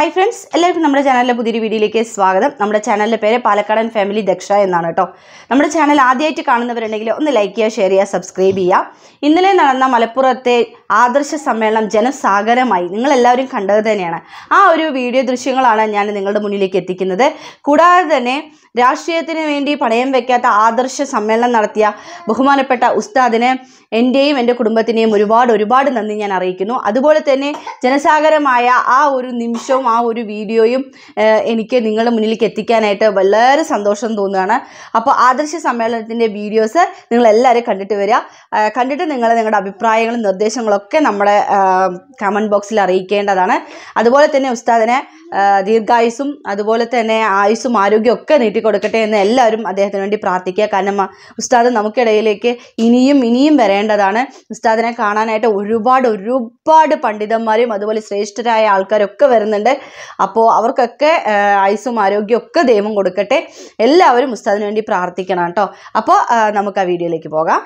hi friends എല്ലാവർക്കും നമ്മുടെ ചാനലിലെ പുതിയൊരു വീഡിയോയിലേക്ക് സ്വാഗതം നമ്മുടെ ചാനലിൻ്റെ പേര് പാലക്കാടൻ ഫാമിലി ദക്ഷ എന്നാണ് കേട്ടോ നമ്മുടെ ചാനൽ ആദ്യമായിട്ട് കാണുന്നവരുണ്ടെങ്കിൽ ഒന്ന് ലൈക്ക് ചെയ്യുക ഷെയർ ചെയ്യുക സബ്സ്ക്രൈബ് ചെയ്യുക ഇന്നലെ നടന്ന മലപ്പുറത്തെ ആദർശ സമ്മേളനം ജനസാഗരമായി നിങ്ങളെല്ലാവരും കണ്ടത് തന്നെയാണ് ആ ഒരു വീഡിയോ ദൃശ്യങ്ങളാണ് ഞാൻ നിങ്ങളുടെ മുന്നിലേക്ക് എത്തിക്കുന്നത് കൂടാതെ തന്നെ രാഷ്ട്രീയത്തിന് വേണ്ടി പണയം വെക്കാത്ത ആദർശ സമ്മേളനം നടത്തിയ ബഹുമാനപ്പെട്ട ഉസ്താദിന് എൻ്റെയും എൻ്റെ കുടുംബത്തിൻ്റെയും ഒരുപാട് ഒരുപാട് നന്ദി ഞാൻ അറിയിക്കുന്നു അതുപോലെ തന്നെ ജനസാഗരമായ ആ ഒരു നിമിഷവും ആ ഒരു വീഡിയോയും ഏഹ്, എനിക്ക് നിങ്ങളുടെ മുന്നിലേക്ക് എത്തിക്കാനായിട്ട് വളരെ സന്തോഷം തോന്നുകയാണ് അപ്പോൾ ആദർശ സമ്മേളനത്തിൻ്റെ വീഡിയോസ് നിങ്ങൾ എല്ലാവരും കണ്ടിട്ട് വരിക ആ, കണ്ടിട്ട് നിങ്ങൾ നിങ്ങളുടെ അഭിപ്രായങ്ങളും നിർദ്ദേശങ്ങളൊക്കെ നമ്മുടെ കമൻറ്റ് ബോക്സിൽ അറിയിക്കേണ്ടതാണ് അതുപോലെ തന്നെ ഉസ്താദിനെ ആ, ദീർഘായുസ്സും അതുപോലെ തന്നെ ആയുസ്സും ആരോഗ്യവും ഒക്കെ നീട്ടിക്കൊടുക്കട്ടെ എന്ന് എല്ലാവരും അദ്ദേഹത്തിന് വേണ്ടി പ്രാർത്ഥിക്കുക കാരണം ആ, ഉസ്താദ് നമുക്കിടയിലേക്ക് ഇനിയും ഇനിയും വരേണ്ടതാണ് ഉസ്താദിനെ കാണാനായിട്ട് ഒരുപാട് ഒരുപാട് പണ്ഡിതന്മാരും അതുപോലെ ശ്രേഷ്ഠരായ ആൾക്കാരൊക്കെ വരുന്നുണ്ട് അപ്പോൾ അവർക്കൊക്കെ ആ, ആയുസ്സും ആരോഗ്യവും ഒക്കെ ദൈവം കൊടുക്കട്ടെ എല്ലാവരും ഉസ്താദിന് വേണ്ടി പ്രാർത്ഥിക്കണം കേട്ടോ അപ്പോൾ ആ, നമുക്ക് ആ വീഡിയോയിലേക്ക് പോകാം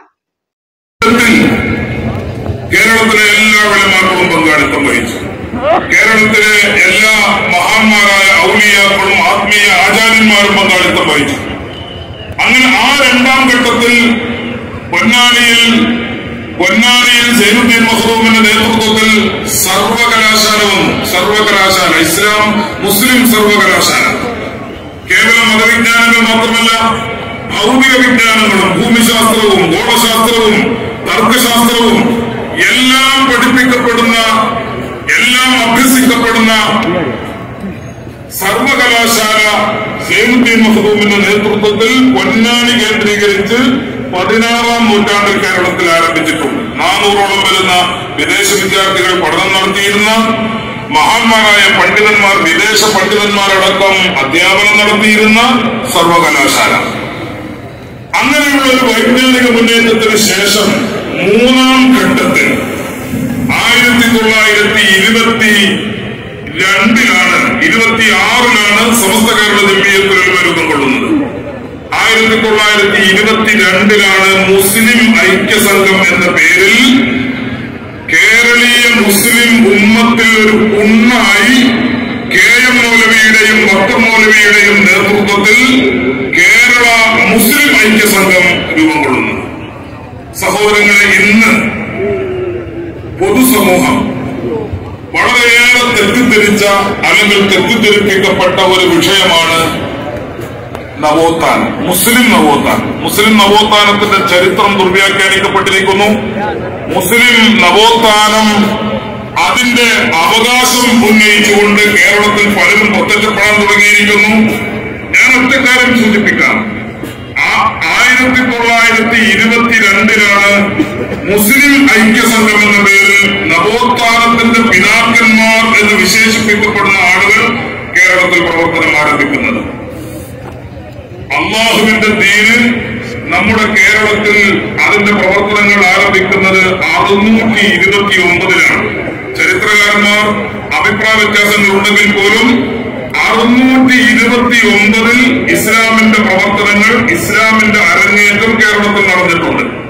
കേരളത്തിലെ എല്ലാ വെള്ളമാർക്കും പങ്കാളിത്തം വഹിച്ചു കേരളത്തിലെ എല്ലാ മഹാന്മാരായ ഔലിയാക്കളും ആത്മീയ ആചാര്യന്മാരും പങ്കാളിത്തം വഹിച്ചു അങ്ങനെ ആ രണ്ടാം ഘട്ടത്തിൽ പൊന്നാനിയിൽ പൊന്നാനിയിൽ സൈനുദ്ദീൻ മഹ്റൂമിന്റെ നേതൃത്വത്തിൽ സർവകലാശാല വന്നു സർവകലാശാല ഇസ്ലാം മുസ്ലിം സർവകലാശാല കേവലം മതവിജ്ഞാനങ്ങൾ മാത്രമല്ല ഭൗതിക വിജ്ഞാനങ്ങളും ഭൂമിശാസ്ത്രവും ഗോളശാസ്ത്രവും തർക്കശാസ്ത്രവും എല്ലാം പഠിപ്പിക്കപ്പെടുന്ന എല്ലാം അഭ്യസിക്കപ്പെടുന്ന സർവകലാശാല സൈനുദ്ദീൻ മഹദൂമിന്റെ നേതൃത്വത്തിൽ പൊന്നാനി കേന്ദ്രീകരിച്ച് പതിനാറാം നൂറ്റാണ്ടിൽ കേരളത്തിൽ ആരംഭിച്ചിട്ടുണ്ട് നാനൂറോളം വരുന്ന വിദേശ വിദ്യാർത്ഥികൾ പഠനം നടത്തിയിരുന്ന മഹാന്മാരായ പണ്ഡിതന്മാർ വിദേശ പണ്ഡിതന്മാരടക്കം അധ്യാപനം നടത്തിയിരുന്ന സർവകലാശാല അങ്ങനെയുള്ള ഒരു വൈജ്ഞാനിക മുന്നേറ്റത്തിന് ശേഷം മൂന്നാം ഘട്ടത്തിൽ ആയിരത്തി തൊള്ളായിരത്തി ഇരുപത്തി രണ്ടിലാണ് ഇരുപത്തി ആറിലാണ് സമസ്ത കേരള ജമീയത്തുകൾ രൂപം കൊള്ളുന്നത് ആയിരത്തി തൊള്ളായിരത്തി ഇരുപത്തിരണ്ടിലാണ് മുസ്ലിം ഐക്യസംഘം എന്ന പേരിൽ കേരളീയ മുസ്ലിം ഉമ്മത്തിൽ ഒരു പുണ്ണായി കെ എം മൗലവിയുടെയും ഭക്ത മൗലവിയുടെയും നേതൃത്വത്തിൽ കേരള മുസ്ലിം ഐക്യസംഘം രൂപം കൊള്ളുന്നു സഹോദരങ്ങളെ ഇന്ന് പൊതുസമൂഹം വളരെയേറെ തെറ്റിദ്ധരിച്ച അല്ലെങ്കിൽ തെറ്റിദ്ധരിപ്പിക്കപ്പെട്ട ഒരു വിഷയമാണ് നവോത്ഥാനം മുസ്ലിം നവോത്ഥാനം മുസ്ലിം നവോത്ഥാനത്തിന്റെ ചരിത്രം ദുർവ്യാഖ്യാനിക്കപ്പെട്ടിരിക്കുന്നു മുസ്ലിം നവോത്ഥാനം അതിന്റെ അവകാശം ഉന്നയിച്ചുകൊണ്ട് കേരളത്തിൽ പലരും പ്രത്യക്ഷപ്പെടാൻ തുടങ്ങിയിരിക്കുന്നു ഞാൻ ഒറ്റക്കാര്യം സൂചിപ്പിക്കാം ആ ആയിരത്തി തൊള്ളായിരത്തി ഇരുപത്തിരണ്ടിലാണ് മുസ്ലിം ഐക്യസംഘം എന്ന പേരിൽ നവോത്ഥാനത്തിന്റെ പിതാക്കന്മാർ എന്ന് വിശേഷിപ്പിക്കപ്പെടുന്ന ആളുകൾ കേരളത്തിൽ പ്രവർത്തനം ആരംഭിക്കുന്നത് അള്ളാഹുവിന്റെ ദീന് നമ്മുടെ കേരളത്തിൽ അതിന്റെ പ്രവർത്തനങ്ങൾ ആരംഭിക്കുന്നത് അറുന്നൂറ്റി ഇരുപത്തി ഒമ്പതിലാണ് ചരിത്രകാരന്മാർ അഭിപ്രായ വ്യത്യാസങ്ങൾ ഉണ്ടെങ്കിൽ പോലും അറുന്നൂറ്റി ഇരുപത്തി ഒമ്പതിൽ ഇസ്ലാമിന്റെ പ്രവർത്തനങ്ങൾ ഇസ്ലാമിന്റെ അരങ്ങേറ്റം കേരളത്തിൽ നടന്നിട്ടുണ്ട്